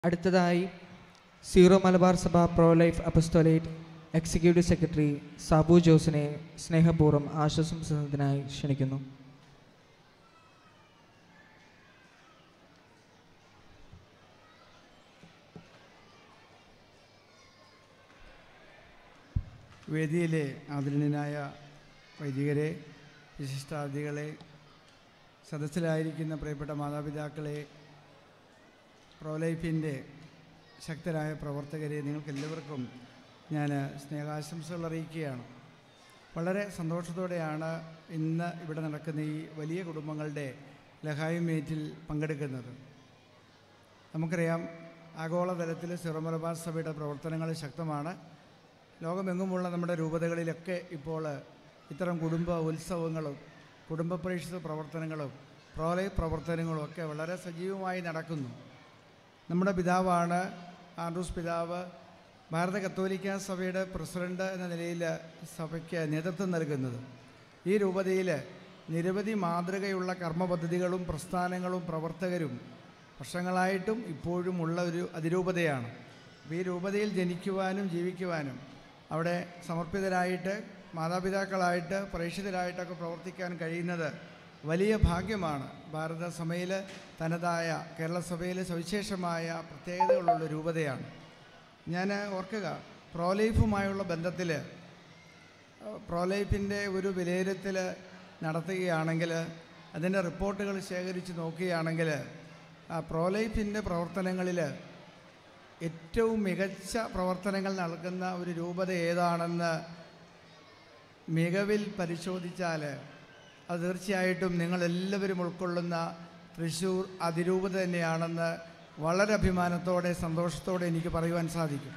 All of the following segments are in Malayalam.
അടുത്തതായി സീറോ മലബാർ സഭ pro life apostolate executive secretary Sabu ജോസിനെ സ്നേഹപൂർവ്വം ആശംസിക്കുന്നതിനായി ക്ഷണിക്കുന്നു വേദിയിലെ ആദരണീയനായ വൈദികരെ വിശിഷ്ടാതിഥികളെ സദസ്സിലായിരിക്കുന്ന പ്രിയപ്പെട്ട മാതാപിതാക്കളെ പ്രോലൈഫിൻ്റെ ശക്തരായ പ്രവർത്തകരെ നിങ്ങൾക്കെല്ലാവർക്കും ഞാൻ സ്നേഹാശംസകൾ അറിയിക്കുകയാണ് വളരെ സന്തോഷത്തോടെയാണ് ഇന്ന് ഇവിടെ നടക്കുന്ന ഈ വലിയ കുടുംബങ്ങളുടെ ലഹായി മീറ്റിൽ പങ്കെടുക്കുന്നത് നമുക്കറിയാം ആഗോളതലത്തിൽ സിറമലബാർ സഭയുടെ പ്രവർത്തനങ്ങൾ ശക്തമാണ് ലോകമെങ്ങുമുള്ള നമ്മുടെ രൂപതകളിലൊക്കെ ഇപ്പോൾ ഇത്തരം കുടുംബ ഉത്സവങ്ങളും കുടുംബ പ്രേക്ഷിത പ്രവർത്തനങ്ങളും പ്രോലയ പ്രവർത്തനങ്ങളും ഒക്കെ വളരെ സജീവമായി നടക്കുന്നു നമ്മുടെ പിതാവാണ് ആൻഡ്രൂസ് പിതാവ് ഭാരത കത്തോലിക്ക സഭയുടെ പ്രസിഡന്റ് എന്ന നിലയിൽ സഭയ്ക്ക് നേതൃത്വം നൽകുന്നത് ഈ രൂപതയിൽ നിരവധി മാതൃകയുള്ള കർമ്മ പദ്ധതികളും പ്രസ്ഥാനങ്ങളും പ്രവർത്തകരും വർഷങ്ങളായിട്ടും ഇപ്പോഴും ഉള്ള ഒരു അതിരൂപതയാണ് അപ്പോൾ ഈ രൂപതയിൽ ജനിക്കുവാനും ജീവിക്കുവാനും അവിടെ സമർപ്പിതരായിട്ട് മാതാപിതാക്കളായിട്ട് പ്രേക്ഷിതരായിട്ടൊക്കെ പ്രവർത്തിക്കാൻ കഴിയുന്നത് വലിയ ഭാഗ്യമാണ് ഭാരത സഭയിൽ തനതായ കേരള സഭയിൽ സവിശേഷമായ പ്രത്യേകതകളുള്ള രൂപതയാണ് ഞാൻ ഓർക്കുക പ്രോലൈഫുമായുള്ള ബന്ധത്തിൽ പ്രോലൈഫിൻ്റെ ഒരു വിലയിരുത്തൽ നടത്തുകയാണെങ്കിൽ അതിൻ്റെ റിപ്പോർട്ടുകൾ ശേഖരിച്ച് നോക്കുകയാണെങ്കിൽ ആ പ്രോലൈഫിൻ്റെ പ്രവർത്തനങ്ങളിൽ ഏറ്റവും മികച്ച പ്രവർത്തനങ്ങൾ നൽകുന്ന ഒരു രൂപത ഏതാണെന്ന് മികവിൽ പരിശോധിച്ചാൽ അത് തീർച്ചയായിട്ടും നിങ്ങളെല്ലാവരും ഉൾക്കൊള്ളുന്ന തൃശ്ശൂർ അതിരൂപത തന്നെയാണെന്ന് വളരെ അഭിമാനത്തോടെ സന്തോഷത്തോടെ എനിക്ക് പറയുവാൻ സാധിക്കും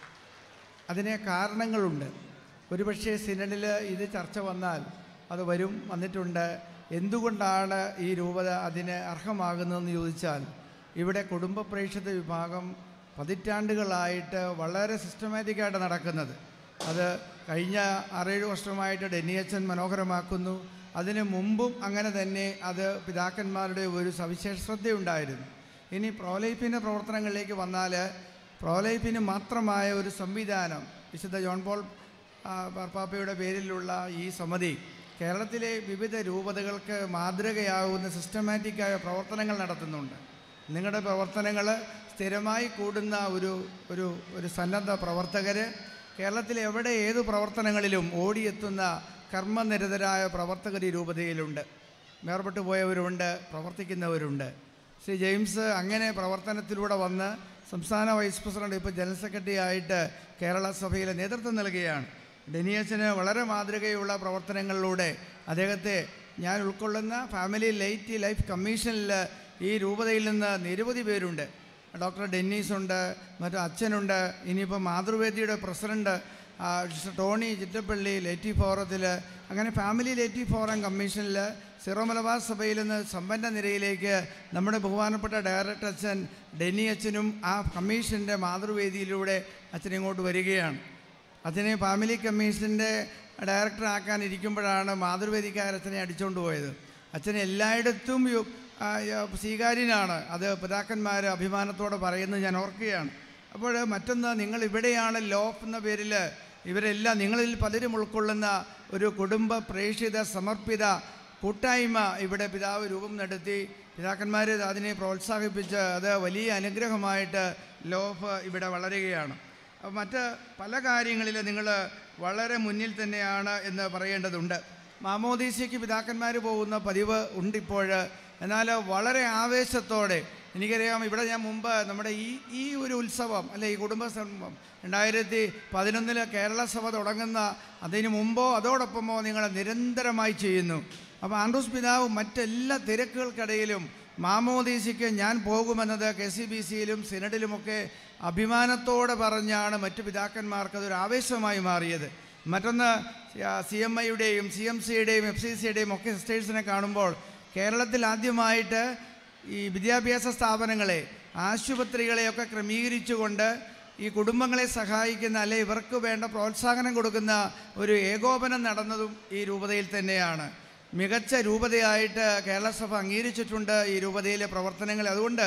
അതിന് കാരണങ്ങളുണ്ട് ഒരുപക്ഷെ സിനഡിൽ ഇത് ചർച്ച വന്നാൽ അത് വരും വന്നിട്ടുണ്ട് എന്തുകൊണ്ടാണ് ഈ രൂപത അതിന് അർഹമാകുന്നതെന്ന് ചോദിച്ചാൽ ഇവിടെ കുടുംബ പ്രേക്ഷിത വിഭാഗം പതിറ്റാണ്ടുകളായിട്ട് വളരെ സിസ്റ്റമാറ്റിക്കായിട്ട് നടക്കുന്നത് അത് കഴിഞ്ഞ ആറേഴ് വർഷമായിട്ട് ഡെന്നിയച്ചൻ മനോഹരമാക്കുന്നു അതിന് മുമ്പും അങ്ങനെ തന്നെ അത് പിതാക്കന്മാരുടെ ഒരു സവിശേഷ ശ്രദ്ധയുണ്ടായിരുന്നു ഇനി പ്രോലൈഫിൻ്റെ പ്രവർത്തനങ്ങളിലേക്ക് വന്നാൽ പ്രോലൈഫിന് മാത്രമായ ഒരു സംവിധാനം വിശുദ്ധ ജോൺ പോൾ ആ, മാർപ്പാപ്പയുടെ പേരിലുള്ള ഈ സമിതി കേരളത്തിലെ വിവിധ രൂപതകൾക്ക് മാതൃകയാവുന്ന സിസ്റ്റമാറ്റിക്കായ പ്രവർത്തനങ്ങൾ നടത്തുന്നുണ്ട് നിങ്ങളുടെ പ്രവർത്തനങ്ങൾ സ്ഥിരമായി കൂടുന്ന ഒരു ഒരു ഒരു സന്നദ്ധ പ്രവർത്തകർ കേരളത്തിലെ എവിടെ ഏത് പ്രവർത്തനങ്ങളിലും ഓടിയെത്തുന്ന കർമ്മനിരതരായ പ്രവർത്തകർ ഈ രൂപതയിലുണ്ട് വേർപെട്ടു പോയവരുണ്ട് പ്രവർത്തിക്കുന്നവരുണ്ട് ശ്രീ ജെയിംസ് അങ്ങനെ പ്രവർത്തനത്തിലൂടെ വന്ന് സംസ്ഥാന വൈസ് പ്രസിഡന്റ് ഇപ്പോൾ ജനറൽ സെക്രട്ടറി ആയിട്ട് കേരള സഭയിൽ നേതൃത്വം നൽകുകയാണ് ഡെനിയച്ചന് വളരെ മാതൃകയുള്ള പ്രവർത്തനങ്ങളിലൂടെ അദ്ദേഹത്തെ ഞാൻ ഉൾക്കൊള്ളുന്ന ഫാമിലി ലൈറ്റ് ലൈഫ് കമ്മീഷനിൽ ഈ രൂപതയിൽ നിന്ന് നിരവധി പേരുണ്ട് ഡോക്ടർ ഡെന്നീസ് ഉണ്ട് മറ്റു അച്ഛനുണ്ട് ഇനിയിപ്പോൾ മാതൃവേദിയുടെ പ്രസിഡന്റ് ആ, സിസ്റ്റർ ടോണി ചിറ്റപ്പള്ളി ലേറ്റി ഫോറത്തിൽ അങ്ങനെ ഫാമിലി ലേറ്റി ഫോറം കമ്മീഷനിൽ സിറോ മലബാർ സഭയിൽ നിന്ന് സമ്പന്ന നിരയിലേക്ക് നമ്മുടെ ബഹുമാനപ്പെട്ട ഡയറക്ടർ അച്ഛൻ ഡെന്നി അച്ഛനും ആ കമ്മീഷൻ്റെ മാതൃവേദിയിലൂടെ അച്ഛൻ ഇങ്ങോട്ട് വരികയാണ് അച്ഛനെ ഫാമിലി കമ്മീഷൻ്റെ ഡയറക്ടർ ആക്കാനിരിക്കുമ്പോഴാണ് മാതൃവേദിക്കാരച്ഛനെ അടിച്ചുകൊണ്ട് പോയത് അച്ഛൻ എല്ലായിടത്തും യു- ആ, യ- സ്വീകാര്യനാണ് അത് പിതാക്കന്മാർ അഭിമാനത്തോടെ പറയുന്നത് ഞാൻ ഓർക്കുകയാണ് അപ്പോൾ മറ്റൊന്ന് നിങ്ങൾ ഇവിടെയാണ് ലോഫ് എന്ന പേരിൽ ഇവരെല്ലാം നിങ്ങളിൽ പലരും ഉൾക്കൊള്ളുന്ന ഒരു കുടുംബ പ്രേക്ഷിത സമർപ്പിത കൂട്ടായ്മ ഇവിടെ പിതാവ് രൂപം നടത്തി പിതാക്കന്മാർ അതിനെ പ്രോത്സാഹിപ്പിച്ച് അത് വലിയ അനുഗ്രഹമായിട്ട് ലോഫ് ഇവിടെ വളരുകയാണ് അപ്പോൾ മറ്റ് പല കാര്യങ്ങളിൽ നിങ്ങൾ വളരെ മുന്നിൽ തന്നെയാണ് എന്ന് പറയേണ്ടതുണ്ട് മാമോദീസയ്ക്ക് പിതാക്കന്മാർ പോകുന്ന പതിവ് ഉണ്ടിപ്പോൾ എന്നാൽ വളരെ ആവേശത്തോടെ എനിക്കറിയാം ഇവിടെ ഞാൻ മുമ്പ് നമ്മുടെ ഈ ഈ ഒരു ഉത്സവം അല്ലെ ഈ കുടുംബ സംഗമം രണ്ടായിരത്തി പതിനൊന്നിൽ കേരള സഭ തുടങ്ങുന്ന അതിന് മുമ്പോ അതോടൊപ്പമോ നിങ്ങൾ നിരന്തരമായി ചെയ്യുന്നു അപ്പോൾ ആൻഡ്രൂസ് പിതാവ് മറ്റെല്ലാ തിരക്കുകൾക്കിടയിലും മാമോദീസയ്ക്ക് ഞാൻ പോകുമെന്നത് കെ സി ബി സിയിലും സിനഡിലുമൊക്കെ അഭിമാനത്തോടെ പറഞ്ഞാണ് മറ്റു പിതാക്കന്മാർക്ക് അതൊരു ആവേശമായി മാറിയത് മറ്റൊന്ന് സി എം ഐയുടെയും സി എം സിയുടെയും എഫ് സി സിയുടെയും ഒക്കെ സിസ്റ്റേഴ്സിനെ കാണുമ്പോൾ കേരളത്തിൽ ആദ്യമായിട്ട് ഈ വിദ്യാഭ്യാസ സ്ഥാപനങ്ങളെ ആശുപത്രികളെയൊക്കെ ക്രമീകരിച്ചുകൊണ്ട് ഈ കുടുംബങ്ങളെ സഹായിക്കുന്ന അല്ലെ ഇവർക്ക് വേണ്ട പ്രോത്സാഹനം കൊടുക്കുന്ന ഒരു ഏകോപനം നടന്നതും ഈ രൂപതയിൽ തന്നെയാണ് മികച്ച രൂപതയായിട്ട് കേരള സഭ അംഗീകരിച്ചിട്ടുണ്ട് ഈ രൂപതയിലെ പ്രവർത്തനങ്ങൾ അതുകൊണ്ട്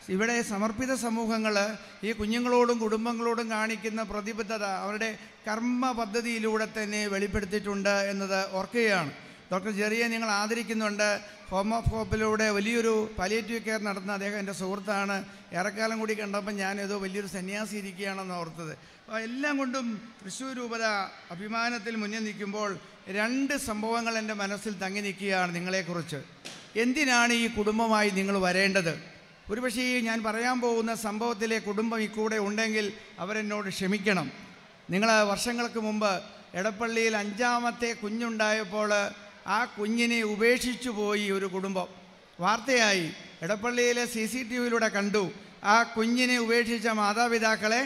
ഇവിടെ സമർപ്പിത സമൂഹങ്ങൾ ഈ കുഞ്ഞുങ്ങളോടും കുടുംബങ്ങളോടും കാണിക്കുന്ന പ്രതിബദ്ധത അവരുടെ കർമ്മ പദ്ധതിയിലൂടെ തന്നെ വെളിപ്പെടുത്തിയിട്ടുണ്ട് എന്നത് ഓർക്കുകയാണ് ഡോക്ടർ ജെറിയെ നിങ്ങൾ ആദരിക്കുന്നുണ്ട് ഹോം ഓഫ് ഹോപ്പിലൂടെ വലിയൊരു പലിയേറ്റീവ് കെയർ നടത്തുന്ന അദ്ദേഹം എൻ്റെ സുഹൃത്താണ് ഏറെക്കാലം കൂടി കണ്ടപ്പോൾ ഞാൻ ഏതോ വലിയൊരു സന്യാസി ഇരിക്കുകയാണെന്ന് ഓർത്തത് അപ്പോൾ എല്ലാം കൊണ്ടും തൃശ്ശൂർ രൂപത അഭിമാനത്തിൽ മുന്നിൽ നിൽക്കുമ്പോൾ രണ്ട് സംഭവങ്ങൾ എൻ്റെ മനസ്സിൽ തങ്ങി നിൽക്കുകയാണ് നിങ്ങളെക്കുറിച്ച് എന്തിനാണ് ഈ കുടുംബമായി നിങ്ങൾ വരേണ്ടത് ഒരുപക്ഷേ ഈ ഞാൻ പറയാൻ പോകുന്ന സംഭവത്തിലെ കുടുംബം ഈ കൂടെ ഉണ്ടെങ്കിൽ അവരെന്നോട് ക്ഷമിക്കണം നിങ്ങൾ വർഷങ്ങൾക്ക് മുമ്പ് എടപ്പള്ളിയിൽ അഞ്ചാമത്തെ കുഞ്ഞുണ്ടായപ്പോൾ ആ കുഞ്ഞിനെ ഉപേക്ഷിച്ചു പോയി ഒരു കുടുംബം വാർത്തയായി എടപ്പള്ളിയിലെ സി സി ടി വിയിലൂടെ കണ്ടു ആ കുഞ്ഞിനെ ഉപേക്ഷിച്ച മാതാപിതാക്കളെ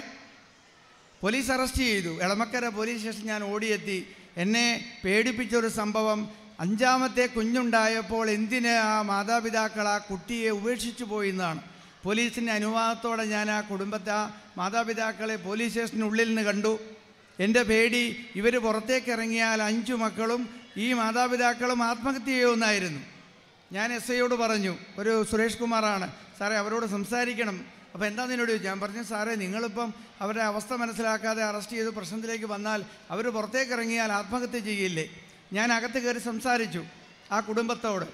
പോലീസ് അറസ്റ്റ് ചെയ്തു എളമക്കര പോലീസ് സ്റ്റേഷൻ ഞാൻ ഓടിയെത്തി എന്നെ പേടിപ്പിച്ചൊരു സംഭവം അഞ്ചാമത്തെ കുഞ്ഞുണ്ടായപ്പോൾ എന്തിന് ആ മാതാപിതാക്കൾ ആ കുട്ടിയെ ഉപേക്ഷിച്ചു പോയി എന്നാണ് പോലീസിൻ്റെ അനുവാദത്തോടെ ഞാൻ ആ കുടുംബത്തെ ആ മാതാപിതാക്കളെ പോലീസ് സ്റ്റേഷനുള്ളിൽ നിന്ന് കണ്ടു എൻ്റെ പേടി ഇവർ പുറത്തേക്ക് ഇറങ്ങിയാൽ അഞ്ചു മക്കളും ഈ മാതാപിതാക്കളും ആത്മഹത്യ ചെയ്യുമെന്നായിരുന്നു ഞാൻ എസ് ഐയോട് പറഞ്ഞു ഒരു സുരേഷ് കുമാറാണ് സാറേ അവരോട് സംസാരിക്കണം അപ്പോൾ എന്താ നിന്നോട് ചോദിച്ചു ഞാൻ പറഞ്ഞു സാറേ നിങ്ങളിപ്പം അവരുടെ അവസ്ഥ മനസ്സിലാക്കാതെ അറസ്റ്റ് ചെയ്ത് പ്രശ്നത്തിലേക്ക് വന്നാൽ അവർ പുറത്തേക്ക് ഇറങ്ങിയാൽ ആത്മഹത്യ ചെയ്യില്ലേ ഞാൻ അകത്ത് കയറി സംസാരിച്ചു ആ കുടുംബത്തോട്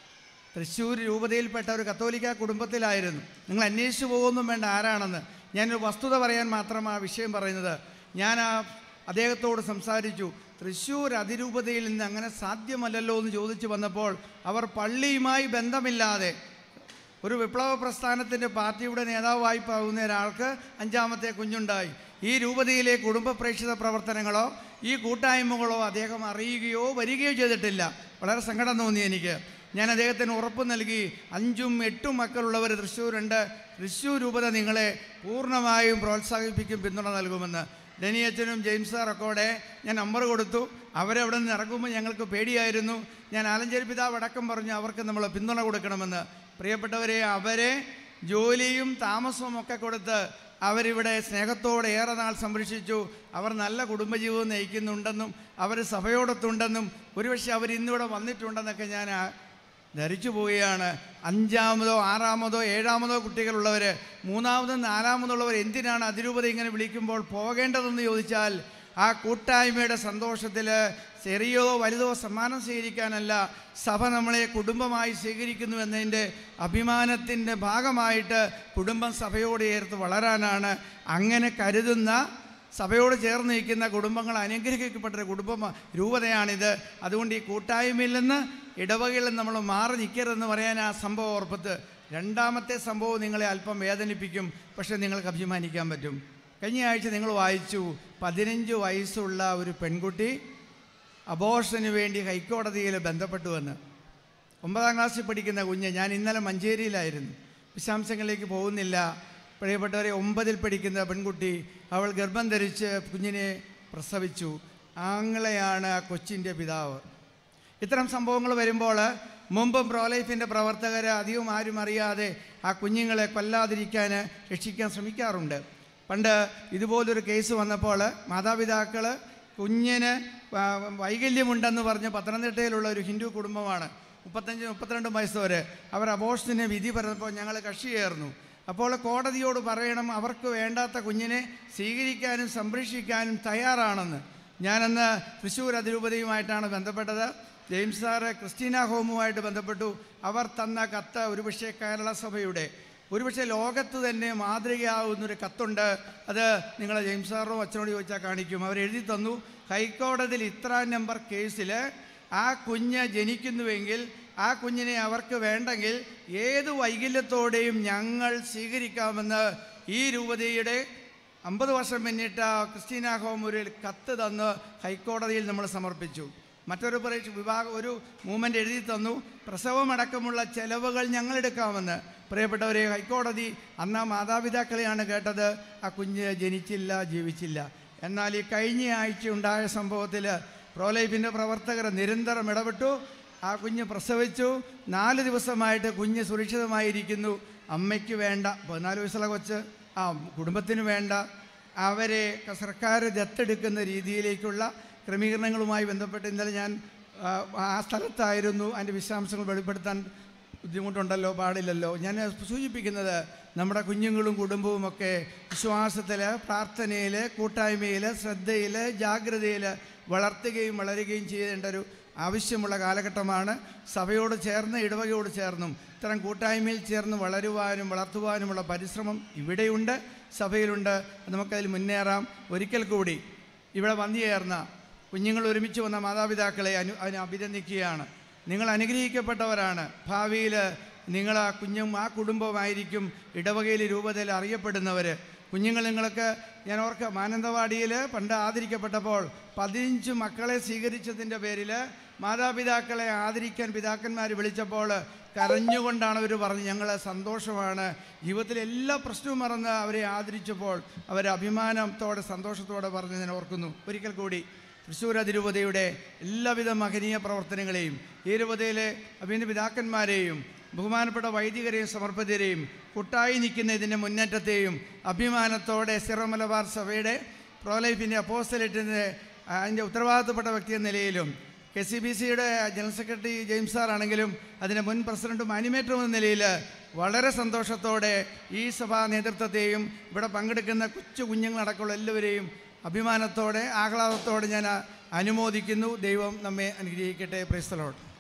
തൃശ്ശൂർ രൂപതയിൽപ്പെട്ട ഒരു കത്തോലിക്ക കുടുംബത്തിലായിരുന്നു നിങ്ങൾ അന്വേഷിച്ചു പോകുമൊന്നും വേണ്ട ആരാണെന്ന് ഞാനൊരു വസ്തുത പറയാൻ മാത്രം ആ വിഷയം പറയുന്നത് ഞാൻ ആ അദ്ദേഹത്തോട് സംസാരിച്ചു തൃശ്ശൂർ അതിരൂപതയിൽ നിന്ന് അങ്ങനെ സാധ്യമല്ലല്ലോ എന്ന് ചോദിച്ചു വന്നപ്പോൾ അവർ പള്ളിയുമായി ബന്ധമില്ലാതെ ഒരു വിപ്ലവ പ്രസ്ഥാനത്തിൻ്റെ പാർട്ടിയുടെ നേതാവായി പോകുന്ന ഒരാൾക്ക് അഞ്ചാമത്തെ കുഞ്ഞുണ്ടായി ഈ രൂപതയിലെ കുടുംബ പ്രേക്ഷിത പ്രവർത്തനങ്ങളോ ഈ കൂട്ടായ്മകളോ അദ്ദേഹം അറിയുകയോ വരികയോ ചെയ്തിട്ടില്ല വളരെ സങ്കടം തോന്നി എനിക്ക് ഞാൻ അദ്ദേഹത്തിന് ഉറപ്പ് നൽകി അഞ്ചും എട്ടും മക്കളുള്ളവർ തൃശ്ശൂരുണ്ട് തൃശ്ശൂർ രൂപത നിങ്ങളെ പൂർണ്ണമായും പ്രോത്സാഹിപ്പിക്കും പിന്തുണ നൽകുമെന്ന് ഡെനി അച്ഛനും ജെയിംസ് സാറൊക്കെ ഞാൻ നമ്പർ കൊടുത്തു അവരവിടെ നിന്ന് ഇറങ്ങുമ്പോൾ ഞങ്ങൾക്ക് പേടിയായിരുന്നു ഞാൻ ആലഞ്ചേരി പിതാവ് അടക്കം പറഞ്ഞു അവർക്ക് നമ്മൾ പിന്തുണ കൊടുക്കണമെന്ന് പ്രിയപ്പെട്ടവരെ അവരെ ജോലിയും താമസവും ഒക്കെ കൊടുത്ത് അവരിവിടെ സ്നേഹത്തോടെ ഏറെ നാൾ സംരക്ഷിച്ചു അവർ നല്ല കുടുംബജീവിതം നയിക്കുന്നുണ്ടെന്നും അവർ സഭയോടൊത്തുണ്ടെന്നും ഒരുപക്ഷെ അവർ ഇന്നിവിടെ വന്നിട്ടുണ്ടെന്നൊക്കെ ഞാൻ ആ- ധരിച്ചു പോവുകയാണ് അഞ്ചാമതോ ആറാമതോ ഏഴാമതോ കുട്ടികളുള്ളവർ മൂന്നാമതും നാലാമതുള്ളവർ എന്തിനാണ് അതിരൂപത ഇങ്ങനെ വിളിക്കുമ്പോൾ പോകേണ്ടതെന്ന് ചോദിച്ചാൽ ആ കൂട്ടായ്മയുടെ സന്തോഷത്തിൽ ചെറിയോ വലുതോ സമ്മാനം സ്വീകരിക്കാനല്ല സഭ നമ്മളെ കുടുംബമായി സ്വീകരിക്കുന്നു എന്നതിൻ്റെ അഭിമാനത്തിൻ്റെ ഭാഗമായിട്ട് കുടുംബം സഭയോട് ചേർത്ത് വളരാനാണ് അങ്ങനെ കരുതുന്ന സഭയോട് ചേർന്ന് നിൽക്കുന്ന കുടുംബങ്ങൾ അനുഗ്രഹിക്കപ്പെട്ട ഒരു കുടുംബം രൂപതയാണിത് അതുകൊണ്ട് ഈ കൂട്ടായ്മയിൽ നിന്ന് ഇടവകയിൽ നിന്ന് നമ്മൾ മാറി നിൽക്കരുതെന്ന് പറയാൻ ആ സംഭവം ഓർപ്പത്ത് രണ്ടാമത്തെ സംഭവം നിങ്ങളെ അല്പം വേദനിപ്പിക്കും പക്ഷേ നിങ്ങൾക്ക് അഭിമാനിക്കാൻ പറ്റും കഴിഞ്ഞ ആഴ്ച നിങ്ങൾ വായിച്ചു പതിനഞ്ച് വയസ്സുള്ള ഒരു പെൺകുട്ടി അബോഷന് വേണ്ടി ഹൈക്കോടതിയിൽ ബന്ധപ്പെട്ടുവെന്ന് ഒമ്പതാം ക്ലാസ്സിൽ പഠിക്കുന്ന കുഞ്ഞ് ഞാൻ ഇന്നലെ മഞ്ചേരിയിലായിരുന്നു വിശദാംശങ്ങളിലേക്ക് പോകുന്നില്ല പ്രിയപ്പെട്ടവരെ ഒമ്പതിൽ പഠിക്കുന്ന പെൺകുട്ടി അവൾ ഗർഭം ധരിച്ച് കുഞ്ഞിനെ പ്രസവിച്ചു ആങ്ങളെയാണ് ആ കൊച്ചിൻ്റെ പിതാവ് ഇത്തരം സംഭവങ്ങൾ വരുമ്പോൾ മുമ്പും പ്രോലൈഫിൻ്റെ പ്രവർത്തകർ അധികം ആരും അറിയാതെ ആ കുഞ്ഞുങ്ങളെ കൊല്ലാതിരിക്കാൻ രക്ഷിക്കാൻ ശ്രമിക്കാറുണ്ട് പണ്ട് ഇതുപോലൊരു കേസ് വന്നപ്പോൾ മാതാപിതാക്കൾ കുഞ്ഞിന് ആ, വൈകല്യമുണ്ടെന്ന് പറഞ്ഞ് പത്തനംതിട്ടയിലുള്ള ഒരു ഹിന്ദു കുടുംബമാണ് മുപ്പത്തഞ്ച് മുപ്പത്തിരണ്ട് വയസ്സ് വരെ അവർ അബോഷത്തിന് വിധി പറഞ്ഞപ്പോൾ ഞങ്ങൾ കക്ഷി ചേർന്നു അപ്പോൾ കോടതിയോട് പറയണം അവർക്ക് വേണ്ടാത്ത കുഞ്ഞിനെ സ്വീകരിക്കാനും സംരക്ഷിക്കാനും തയ്യാറാണെന്ന് ഞാനന്ന് തൃശ്ശൂർ അതിരൂപതയുമായിട്ടാണ് ബന്ധപ്പെട്ടത് ജെയിംസ് സാറ് ക്രിസ്റ്റീന ഹോമുമായിട്ട് ബന്ധപ്പെട്ടു അവർ തന്ന കത്ത് ഒരുപക്ഷെ കേരള സഭയുടെ ഒരുപക്ഷെ ലോകത്ത് തന്നെ മാതൃകയാവുന്നൊരു കത്തുണ്ട് അത് നിങ്ങൾ ജെയിംസ് സാറോ അച്ഛനോട് ചോദിച്ചാൽ കാണിക്കും അവർ എഴുതി തന്നു ഹൈക്കോടതിയിൽ ഇത്ര നമ്പർ കേസിൽ ആ കുഞ്ഞ് ജനിക്കുന്നുവെങ്കിൽ ആ കുഞ്ഞിനെ അവർക്ക് വേണ്ടെങ്കിൽ ഏത് വൈകല്യത്തോടെയും ഞങ്ങൾ സ്വീകരിക്കാമെന്ന് ഈ രൂപതയുടെ അമ്പത് വർഷം പിന്നിട്ട ക്രിസ്റ്റീന ഹോം ഒരു കത്ത് തന്ന് ഹൈക്കോടതിയിൽ നമ്മൾ സമർപ്പിച്ചു മറ്റൊരു പരീക്ഷ വിഭാഗം ഒരു മൂവ്മെൻ്റ് എഴുതി തന്നു പ്രസവമടക്കമുള്ള ചെലവുകൾ ഞങ്ങൾ എടുക്കാമെന്ന് പ്രിയപ്പെട്ടവരെ ഹൈക്കോടതി അന്ന് ആ മാതാപിതാക്കളെയാണ് കേട്ടത് ആ കുഞ്ഞ് ജനിച്ചില്ല ജീവിച്ചില്ല എന്നാൽ ഈ കഴിഞ്ഞ ആഴ്ച ഉണ്ടായ സംഭവത്തിൽ പ്രോലൈഫിൻ്റെ പ്രവർത്തകർ നിരന്തരം ഇടപെട്ടു ആ കുഞ്ഞ് പ്രസവിച്ചു നാല് ദിവസമായിട്ട് കുഞ്ഞ് സുരക്ഷിതമായിരിക്കുന്നു അമ്മയ്ക്ക് വേണ്ട പതിനാല് വയസ്സുള്ള കൊച്ച് ആ കുടുംബത്തിന് വേണ്ട അവരെ സർക്കാർ ദത്തെടുക്കുന്ന രീതിയിലേക്കുള്ള ക്രമീകരണങ്ങളുമായി ബന്ധപ്പെട്ട് ഇന്നലെ ഞാൻ ആ, ആ സ്ഥലത്തായിരുന്നു അതിൻ്റെ വിശദാംശങ്ങൾ വെളിപ്പെടുത്താൻ ബുദ്ധിമുട്ടുണ്ടല്ലോ പാടില്ലല്ലോ ഞാൻ സൂചിപ്പിക്കുന്നത് നമ്മുടെ കുഞ്ഞുങ്ങളും കുടുംബവും ഒക്കെ വിശ്വാസത്തിൽ പ്രാർത്ഥനയിൽ കൂട്ടായ്മയിൽ ശ്രദ്ധയിൽ ജാഗ്രതയിൽ വളർത്തുകയും വളരുകയും ചെയ്യേണ്ട ഒരു ആവശ്യമുള്ള കാലഘട്ടമാണ് സഭയോട് ചേർന്ന് ഇടവകയോട് ചേർന്നും ഇത്തരം കൂട്ടായ്മയിൽ ചേർന്ന് വളരുവാനും വളർത്തുവാനുമുള്ള പരിശ്രമം ഇവിടെയുണ്ട് സഭയിലുണ്ട് നമുക്കതിൽ മുന്നേറാം ഒരിക്കൽ കൂടി ഇവിടെ വന്നു ചേർന്ന കുഞ്ഞുങ്ങൾ ഒരുമിച്ച് വന്ന മാതാപിതാക്കളെ അനു അതിനെ അഭിനന്ദിക്കുകയാണ് നിങ്ങൾ അനുഗ്രഹിക്കപ്പെട്ടവരാണ് ഭാവിയിൽ നിങ്ങൾ ആ കുഞ്ഞും ആ കുടുംബമായിരിക്കും ഇടവകയിൽ രൂപതയിൽ അറിയപ്പെടുന്നവർ കുഞ്ഞുങ്ങൾ നിങ്ങൾക്ക് ഞാൻ ഓർക്കുക മാനന്തവാടിയിൽ പണ്ട് ആദരിക്കപ്പെട്ടപ്പോൾ പതിനഞ്ച് മക്കളെ സ്വീകരിച്ചതിൻ്റെ പേരിൽ മാതാപിതാക്കളെ ആദരിക്കാൻ പിതാക്കന്മാർ വിളിച്ചപ്പോൾ കരഞ്ഞുകൊണ്ടാണ് അവർ പറഞ്ഞത് ഞങ്ങൾ സന്തോഷമാണ് ജീവിതത്തിലെ എല്ലാ പ്രശ്നവും മറന്ന് അവരെ ആദരിച്ചപ്പോൾ അവർ അഭിമാനത്തോടെ സന്തോഷത്തോടെ പറഞ്ഞ് ഞാൻ ഓർക്കുന്നു ഒരിക്കൽ കൂടി തൃശ്ശൂർ അതിരൂപതയുടെ എല്ലാവിധ മഹനീയ പ്രവർത്തനങ്ങളെയും ഈ രൂപതയിലെ അഭിനന്ദ പിതാക്കന്മാരെയും ബഹുമാനപ്പെട്ട വൈദികരെയും സമർപ്പിതരെയും കൂട്ടായി നിൽക്കുന്ന ഇതിൻ്റെ മുന്നേറ്റത്തെയും അഭിമാനത്തോടെ സിറോ മലബാർ സഭയുടെ പ്രോലൈഫിൻ്റെ അപ്പോസ്റ്റലേറ്റിൻ്റെ അതിൻ്റെ ഉത്തരവാദിത്തപ്പെട്ട വ്യക്തി എന്ന നിലയിലും കെ സി ബി സിയുടെ ജനറൽ സെക്രട്ടറി ജെയിംസ് സാർ ആണെങ്കിലും അതിൻ്റെ മുൻ പ്രസിഡൻറ്റും അനിമേറ്ററും എന്ന നിലയിൽ വളരെ സന്തോഷത്തോടെ ഈ സഭാ നേതൃത്വത്തെയും ഇവിടെ പങ്കെടുക്കുന്ന കൊച്ചു കുഞ്ഞുങ്ങളടക്കമുള്ള എല്ലാവരെയും അഭിമാനത്തോടെ ആഹ്ലാദത്തോടെ ഞാൻ അനുമോദിക്കുന്നു ദൈവം നമ്മെ അനുഗ്രഹിക്കട്ടെ പ്രൈസ്തലോട്ട്